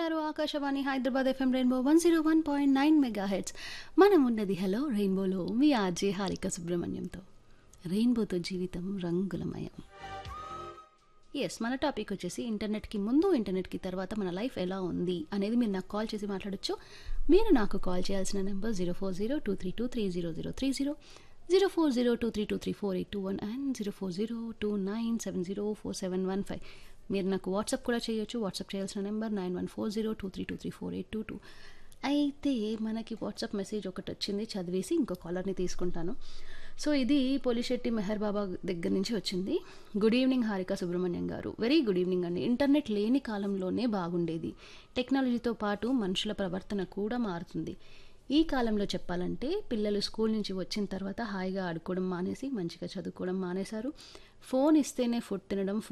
వింటున్నారు Akashvani Hyderabad FM rainbow one zero one point nine megahertz మనం ఉన్నది హలో రెయిన్బోలో మీ ఆర్జే హారిక సుబ్రహ్మణ్యంతో రెయిన్బోతో జీవితం రంగులమయం ఎస్ మన టాపిక్ వచ్చేసి ఇంటర్నెట్కి ముందు ఇంటర్నెట్కి తర్వాత మన లైఫ్ ఎలా ఉంది అనేది మీరు నాకు కాల్ చేసి మాట్లాడొచ్చు మీరు నాకు కాల్ చేయాల్సిన number zero four zero two three two three zero zero three zero zero four zero two three two three four eight two one and zero four zero two nine seven zero four seven one five మీరు నాకు WhatsApp కూడా చేయొచ్చు WhatsApp చేయాల్సిన number nine one four zero two three two three four eight two two అయితే మనకి WhatsApp message ఒకటి వచ్చింది చదివేసి ఇంకో కాలర్ని తీసుకుంటాను సో ఇది పోలిశెట్టి మెహర్ బాబా దగ్గర నుంచి వచ్చింది గుడ్ ఈవినింగ్ హారిక సుబ్రహ్మణ్యం గారు వెరీ గుడ్ ఈవినింగ్ అండి ఇంటర్నెట్ లేని కాలంలోనే బాగుండేది టెక్నాలజీతో పాటు మనుషుల ప్రవర్తన కూడా మారుతుంది ఈ కాలంలో చెప్పాలంటే పిల్లలు స్కూల్ నుంచి వచ్చిన తర్వాత హాయిగా ఆడుకోవడం మానేసి మంచిగా చదువుకోవడం మానేశారు ఫోన్ ఇస్తేనే ఫుడ్ తినడం